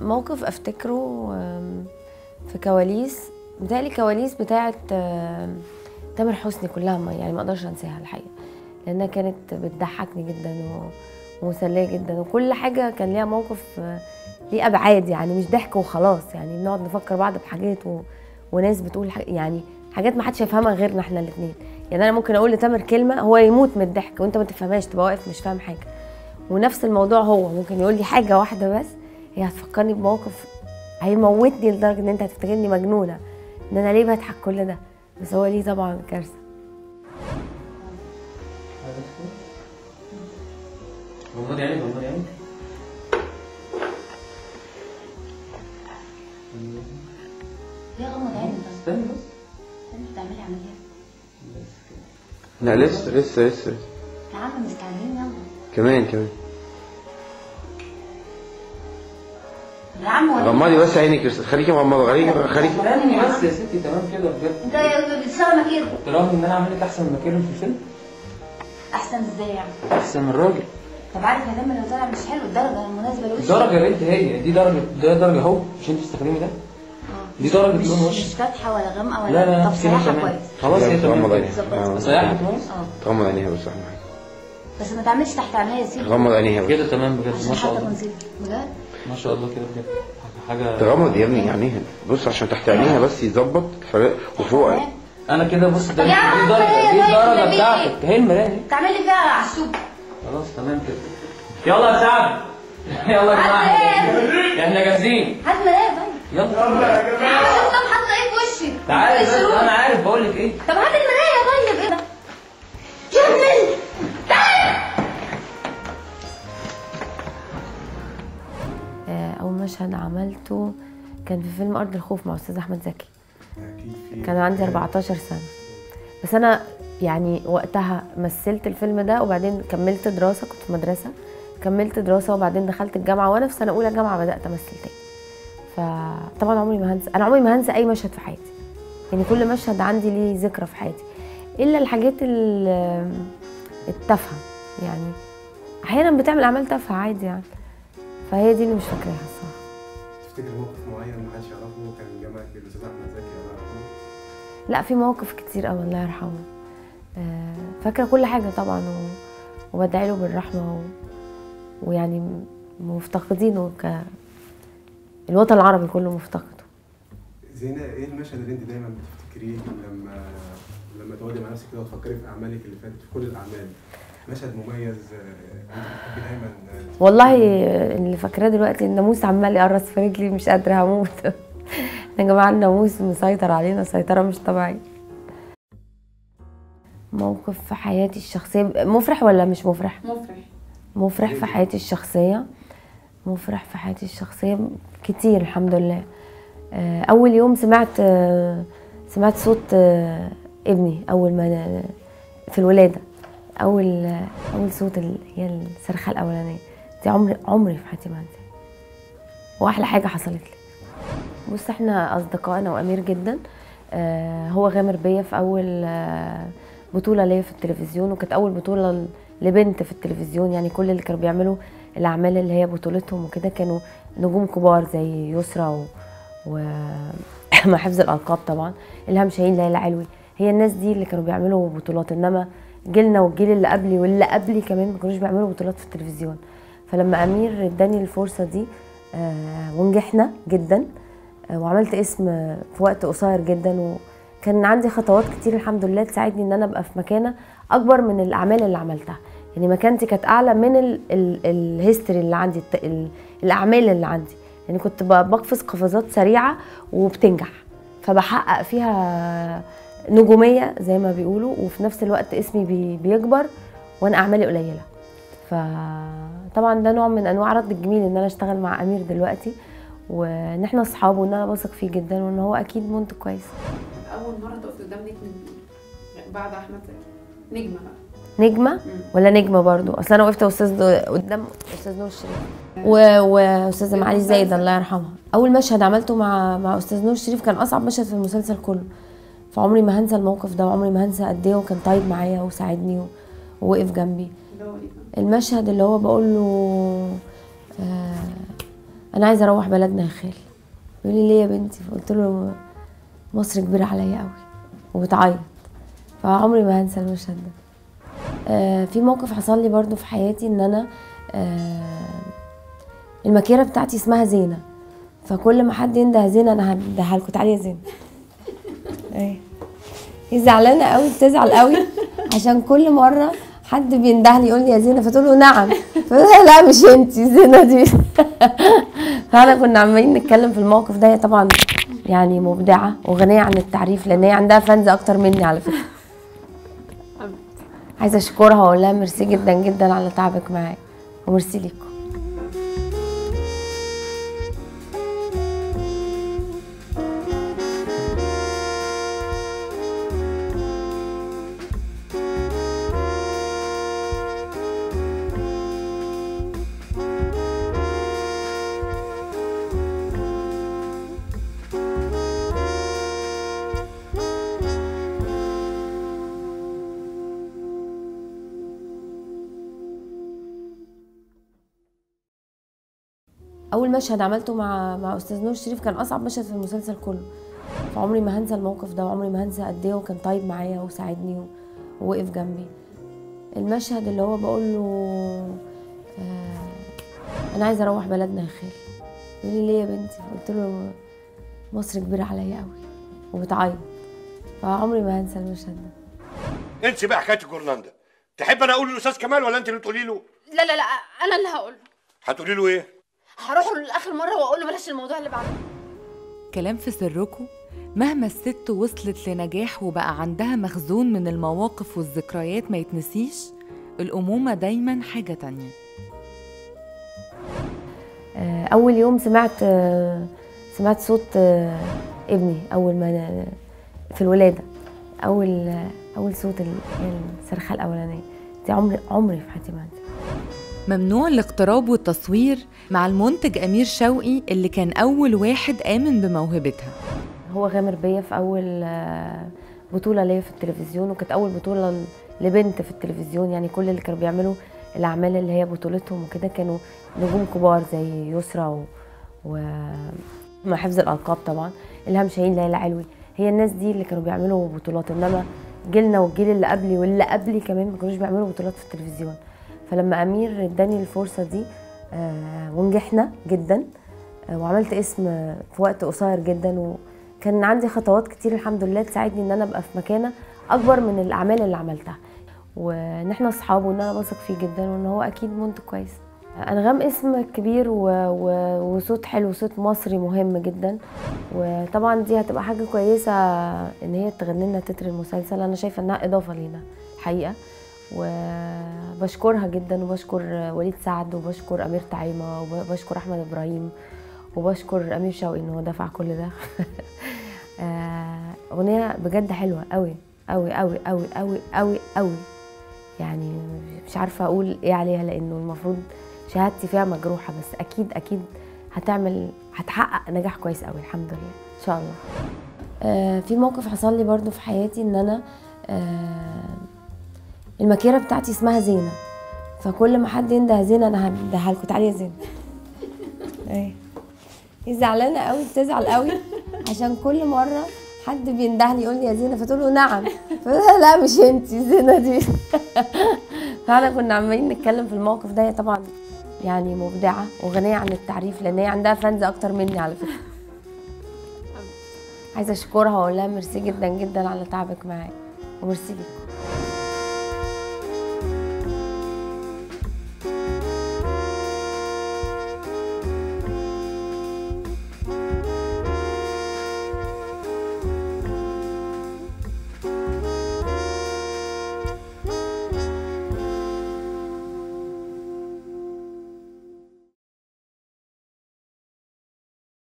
موقف افتكره آم، في كواليس بتهيألي كواليس بتاعه آم، تامر حسني كلها ما يعني ما اقدرش انساها الحقيقه لانها كانت بتضحكني جدا و- ومسليه جدا وكل حاجه كان ليها موقف آه، ليه ابعاد يعني مش ضحك وخلاص يعني بنقعد نفكر بعض بحاجات و... وناس بتقول ح... يعني حاجات ما حدش يفهمها غيرنا احنا الاثنين يعني انا ممكن اقول لتامر كلمه هو يموت من الضحك وانت ما تفهمهاش تبقى واقف مش فاهم حاجه ونفس الموضوع هو ممكن يقول لي حاجه واحده بس هي هتفكرني بموقف هيموتني لدرجه ان انت هتفتكرني مجنونه ان انا ليه بضحك كل ده بس هو ليه طبعا كارثه غمض عينك غمض عينك ليه غمض عينك طيب؟ استنى بس انت بتعملي عمليه لا لسه لسه لسه يا عم مستعجلين يلا كمان كمان يا عم ولا غمضي بس عينك بس خليكي مغمضه خليكي خليكي استني بس يا ستي تمام كده بجد انت بتشتغل مكير تراهن ان انا اعمل لك احسن من مكيرن في الفيلم احسن ازاي يعني احسن من الراجل طب عارف يا دم لو طالع مش حلو الدرجه المناسبه لوشك درجه يا بنت هي دي درجه ده درجه اهو مش انت بتستخدمي ده آه. دي درجه مش لون وش مش فاتحه ولا غامقه ولا لا لا طب في ناس صراحه تمام. كويس خلاص هي تغمض تمام عينيها ظبط. آه، صياحه كويس اه تغمض عينيها بس اهم حاجه بس ما تعملش تحت عينيا يا سيدي تغمض عينيها بس كده تمام بجد عشان ما شاء حتى الله كونسيلر بجد ما شاء الله كده بجد حاجه تغمض يا ابني عينيها بص عشان تحت عينيها بس يتظبط فرق وفوق تمام. انا كده بص ده طب دي يا عم درجه هي دي زي الدرجه النبي. بتاعتك هي المرايه دي. تعمل لي فيها عسوب خلاص تمام كده يلا يا سعد يلا يا جماعه احنا جاهزين هات مرايه طيب يلا يا عم شوف طب حاطه ايه في وشي تعالى إيه بس الشروق؟ انا عارف بقول لك ايه طب هات المرايه طيب ايه ده كمل آه، اول مشهد عملته كان في فيلم ارض الخوف مع استاذ احمد زكي كان عندي 14 سنه بس انا يعني وقتها مثلت الفيلم ده وبعدين كملت دراسه كنت في مدرسه كملت دراسه وبعدين دخلت الجامعه وانا في سنه اولى جامعه بدات امثل تاني فطبعا عمري ما هنسى انا عمري ما هنسى اي مشهد في حياتي يعني كل مشهد عندي ليه ذكرى في حياتي الا الحاجات ال- التافهه يعني احيانا بتعمل اعمال تافهه عادي يعني فهي دي اللي مش فاكراها الصراحه تفتكر موقف معين ما حدش يعرفه كان جمعك بالاستاذ احمد زكي الله يرحمه لا في مواقف كتير قوي الله يرحمه آه، فاكره كل حاجه طبعا و... وبدعي له بالرحمه و... ويعني م- مفتقدينه ك الوطن العربي كله مفتقده زينة ايه المشهد اللي انت دايما بتفتكريه لما لما تقعدي مع نفسك كده وتفكري في اعمالك اللي فاتت في كل الاعمال مشهد مميز آه، انت بتحبي دايما آه، والله آه، اللي فاكراه دلوقتي الناموس عمال يقرص في رجلي مش قادره هموت يا جماعه الناموس مسيطر علينا سيطره مش طبيعيه موقف في حياتي الشخصيه مفرح ولا مش مفرح مفرح مفرح في حياتي الشخصية مفرح في حياتي الشخصية كتير الحمد لله آه، أول يوم سمعت آه، سمعت صوت آه، ابني أول ما في الولادة أول أول صوت ال- هي الصرخة الأولانية دي عمري عمري في حياتي ما أنساها وأحلى حاجة حصلت لي بص احنا أصدقاء أنا وأمير جدا آه، هو غامر بيا في أول آه، بطولة ليا في التلفزيون وكانت أول بطولة ل- لبنت في التلفزيون يعني كل اللي كانوا بيعملوا الأعمال اللي هي بطولتهم وكده كانوا نجوم كبار زي يسرا و, و... مع حفظ الألقاب طبعا إلهام شاهين ليلى علوي هي الناس دي اللي كانوا بيعملوا بطولات إنما جيلنا والجيل اللي قبلي واللي قبلي كمان ما كانوش بيعملوا بطولات في التلفزيون فلما أمير اداني الفرصة دي آه، ونجحنا جدا آه، وعملت اسم في وقت قصير جدا وكان عندي خطوات كتير الحمد لله تساعدني ان انا ابقى في مكانه اكبر من الاعمال اللي عملتها يعني مكانتي كانت اعلى من ال- ال- الهيستوري اللي عندي الت- ال- الاعمال اللي عندي يعني كنت ب- بقفز قفزات سريعه وبتنجح فبحقق فيها نجوميه زي ما بيقولوا وفي نفس الوقت اسمي بي- بيكبر وانا اعمالي قليله فطبعا ده نوع من انواع رد الجميل ان انا اشتغل مع امير دلوقتي وان احنا اصحاب وان انا بثق فيه جدا وان هو اكيد منتج كويس اول مره تقف قدام نجم بعد احمد زكي نجمه بقى نجمه ولا نجمه برضو اصل انا وقفت استاذ دو- قدام استاذ نور الشريف و- واستاذه معالي زايد الله يرحمها اول مشهد عملته مع مع استاذ نور الشريف كان اصعب مشهد في المسلسل كله فعمري ما هنسى الموقف ده وعمري ما هنسى قد ايه وكان طيب معايا وساعدني و- ووقف جنبي اللي هو ايه بقى؟ المشهد اللي هو بقول له آه انا عايزه اروح بلدنا يا خال يقول لي ليه يا بنتي فقلت له مصر كبيره عليا قوي وبتعيط فعمري ما هنسى المشهد ده آه في موقف حصل لي برضو في حياتي ان انا آه المكيره بتاعتي اسمها زينه فكل ما حد ينده زينه انا هديها لكم تعالي يا زينه ايه هي زعلانه قوي بتزعل قوي عشان كل مره حد بينده لي يقول لي يا زينه فتقول له نعم فأقول لها لا مش انتي زينه دي فاحنا كنا عمالين نتكلم في الموقف ده هي طبعا يعني مبدعه وغنيه عن التعريف لان هي عندها فانز اكتر مني على فكره عايزه اشكرها واقول لها ميرسي جدا جدا على تعبك معايا وميرسي ليكم اول مشهد عملته مع مع استاذ نور شريف كان اصعب مشهد في المسلسل كله فعمري ما هنسى الموقف ده وعمري ما هنسى قد ايه هو كان طيب معايا وساعدني و- ووقف جنبي المشهد اللي هو بقول له آه انا عايزه اروح بلدنا يا خال يقول لي ليه يا بنتي فقلت له مصر كبيره عليا قوي وبتعيط فعمري ما هنسى المشهد ده انسي بقى حكايه الجورناندا تحب انا اقول للاستاذ كمال ولا انت اللي تقولي له لا لا لا انا اللي هقول هتقولي له ايه هروح له لاخر مره واقول له بلاش الموضوع اللي بعده كلام في سركم مهما الست وصلت لنجاح وبقى عندها مخزون من المواقف والذكريات ما يتنسيش الأمومة دايما حاجة تانية آه، اول يوم سمعت آه، سمعت صوت آه، ابني اول ما في الولاده اول آه، اول صوت ال- هي الصرخه الاولانيه دي عمري عمري في حياتي ما انسى ممنوع الاقتراب والتصوير مع المنتج أمير شوقي اللي كان أول واحد آمن بموهبتها هو غامر بيا في اول آه، بطوله ليا في التلفزيون وكانت اول بطوله ل- لبنت في التلفزيون يعني كل اللي كانوا بيعملوا الاعمال اللي هي بطولتهم وكده كانوا نجوم كبار زي يسرا و, و... مع حفظ الالقاب طبعا الهام شاهين ليلى علوي هي الناس دي اللي كانوا بيعملوا بطولات انما جيلنا والجيل اللي قبلي واللي قبلي كمان ما كانوش بيعملوا بطولات في التلفزيون فلما امير اداني الفرصه دي آه، ونجحنا جدا آه، وعملت اسم في وقت قصير جدا وكان عندي خطوات كتير الحمد لله تساعدني ان انا ابقى في مكانه اكبر من الاعمال اللي عملتها وان احنا اصحاب وان انا بثق فيه جدا وان هو اكيد منتج كويس انغام اسم كبير و... و... وصوت حلو صوت مصري مهم جدا وطبعا دي هتبقى حاجه كويسه ان هي تغني لنا تتر المسلسل انا شايفه انها اضافه لينا الحقيقه وبشكرها جدا وبشكر وليد سعد وبشكر امير طعيمه وبشكر احمد ابراهيم وبشكر امير شوقي ان هو دفع كل ده آه، اغنيه بجد حلوه قوي قوي قوي قوي قوي قوي قوي يعني مش عارفه اقول ايه عليها لانه المفروض شهادتي فيها مجروحه بس اكيد اكيد هتعمل هتحقق نجاح كويس قوي الحمد لله ان شاء الله آه، في موقف حصل لي برضو في حياتي ان انا آه، المكيره بتاعتي اسمها زينه فكل ما حد ينده زينه انا هديها لكم تعالي يا زينه ايه هي زعلانه قوي بتزعل قوي عشان كل مره حد بينده لي يقول لي يا زينه فتقول له نعم فأقول لها لا مش انتي زينه دي فاحنا كنا عمالين نتكلم في الموقف ده هي طبعا يعني مبدعه وغنيه عن التعريف لان هي عندها فانز اكتر مني على فكره عايزه اشكرها واقول لها ميرسي جدا جدا على تعبك معايا وميرسي ليكم